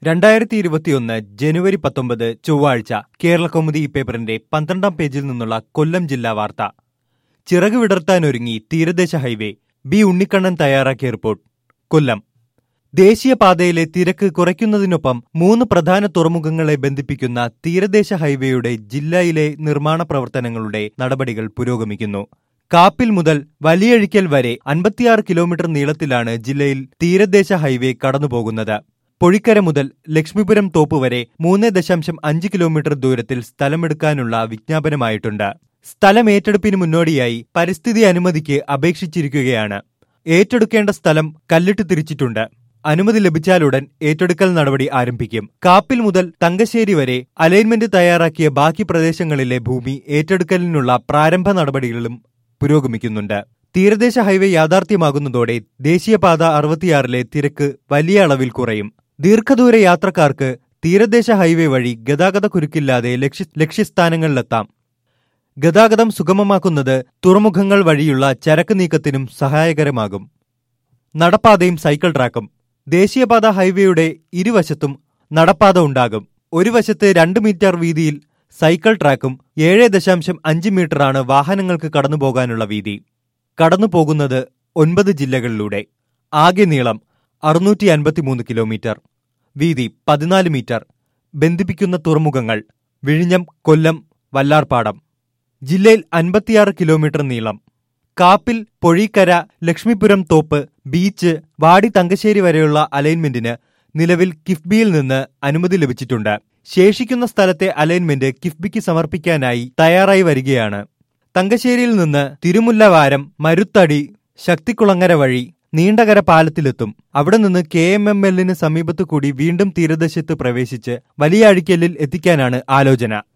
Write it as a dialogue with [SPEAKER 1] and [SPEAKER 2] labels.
[SPEAKER 1] രണ്ടായിരത്തി ഇരുപത്തിയൊന്ന് ജനുവരി പത്തൊമ്പത് ചൊവ്വാഴ്ച കേരള കൗമുദി ഈ പേപ്പറിന്റെ പന്ത്രണ്ടാം പേജിൽ നിന്നുള്ള കൊല്ലം ജില്ലാ വാർത്ത ചിറക് വിടർത്താനൊരുങ്ങി തീരദേശ ഹൈവേ ബി ഉണ്ണിക്കണ്ണൻ തയ്യാറാക്കിയ റിപ്പോർട്ട് കൊല്ലം ദേശീയപാതയിലെ തിരക്ക് കുറയ്ക്കുന്നതിനൊപ്പം മൂന്ന് പ്രധാന തുറമുഖങ്ങളെ ബന്ധിപ്പിക്കുന്ന തീരദേശ ഹൈവേയുടെ ജില്ലയിലെ നിർമ്മാണ പ്രവർത്തനങ്ങളുടെ നടപടികൾ പുരോഗമിക്കുന്നു കാപ്പിൽ മുതൽ വലിയഴിക്കൽ വരെ അൻപത്തിയാറ് കിലോമീറ്റർ നീളത്തിലാണ് ജില്ലയിൽ തീരദേശ ഹൈവേ കടന്നുപോകുന്നത് പൊഴിക്കര മുതൽ ലക്ഷ്മിപുരം തോപ്പ് വരെ മൂന്ന് ദശാംശം അഞ്ച് കിലോമീറ്റർ ദൂരത്തിൽ സ്ഥലമെടുക്കാനുള്ള വിജ്ഞാപനമായിട്ടുണ്ട് സ്ഥലം ഏറ്റെടുപ്പിന് മുന്നോടിയായി പരിസ്ഥിതി അനുമതിക്ക് അപേക്ഷിച്ചിരിക്കുകയാണ് ഏറ്റെടുക്കേണ്ട സ്ഥലം കല്ലിട്ട് തിരിച്ചിട്ടുണ്ട് അനുമതി ലഭിച്ചാലുടൻ ഏറ്റെടുക്കൽ നടപടി ആരംഭിക്കും കാപ്പിൽ മുതൽ തങ്കശ്ശേരി വരെ അലൈൻമെന്റ് തയ്യാറാക്കിയ ബാക്കി പ്രദേശങ്ങളിലെ ഭൂമി ഏറ്റെടുക്കലിനുള്ള പ്രാരംഭ നടപടികളും പുരോഗമിക്കുന്നുണ്ട് തീരദേശ ഹൈവേ യാഥാർത്ഥ്യമാകുന്നതോടെ ദേശീയപാത അറുപത്തിയാറിലെ തിരക്ക് വലിയ അളവിൽ കുറയും ദീർഘദൂര യാത്രക്കാർക്ക് തീരദേശ ഹൈവേ വഴി ഗതാഗത കുരുക്കില്ലാതെ ലക്ഷ്യ ലക്ഷ്യസ്ഥാനങ്ങളിലെത്താം ഗതാഗതം സുഗമമാക്കുന്നത് തുറമുഖങ്ങൾ വഴിയുള്ള ചരക്ക് നീക്കത്തിനും സഹായകരമാകും നടപ്പാതയും സൈക്കിൾ ട്രാക്കും ദേശീയപാത ഹൈവേയുടെ ഇരുവശത്തും നടപ്പാത ഉണ്ടാകും ഒരു വശത്ത് രണ്ട് മീറ്റർ വീതിയിൽ സൈക്കിൾ ട്രാക്കും ഏഴ് ദശാംശം അഞ്ച് മീറ്ററാണ് വാഹനങ്ങൾക്ക് കടന്നുപോകാനുള്ള വീതി കടന്നുപോകുന്നത് ഒൻപത് ജില്ലകളിലൂടെ ആകെ നീളം അറുന്നൂറ്റി അൻപത്തിമൂന്ന് കിലോമീറ്റർ വീതി പതിനാല് മീറ്റർ ബന്ധിപ്പിക്കുന്ന തുറമുഖങ്ങൾ വിഴിഞ്ഞം കൊല്ലം വല്ലാർപാടം ജില്ലയിൽ അൻപത്തിയാറ് കിലോമീറ്റർ നീളം കാപ്പിൽ പൊഴിക്കര ലക്ഷ്മിപുരം തോപ്പ് ബീച്ച് വാടി തങ്കശ്ശേരി വരെയുള്ള അലൈൻമെന്റിന് നിലവിൽ കിഫ്ബിയിൽ നിന്ന് അനുമതി ലഭിച്ചിട്ടുണ്ട് ശേഷിക്കുന്ന സ്ഥലത്തെ അലൈൻമെന്റ് കിഫ്ബിക്ക് സമർപ്പിക്കാനായി തയ്യാറായി വരികയാണ് തങ്കശ്ശേരിയിൽ നിന്ന് തിരുമുല്ലവാരം മരുത്തടി ശക്തികുളങ്ങര വഴി നീണ്ടകര പാലത്തിലെത്തും അവിടെ നിന്ന് കെ എം എം എല്ലിന് സമീപത്തു കൂടി വീണ്ടും തീരദേശത്ത് പ്രവേശിച്ച് വലിയ അഴിക്കലിൽ എത്തിക്കാനാണ് ആലോചന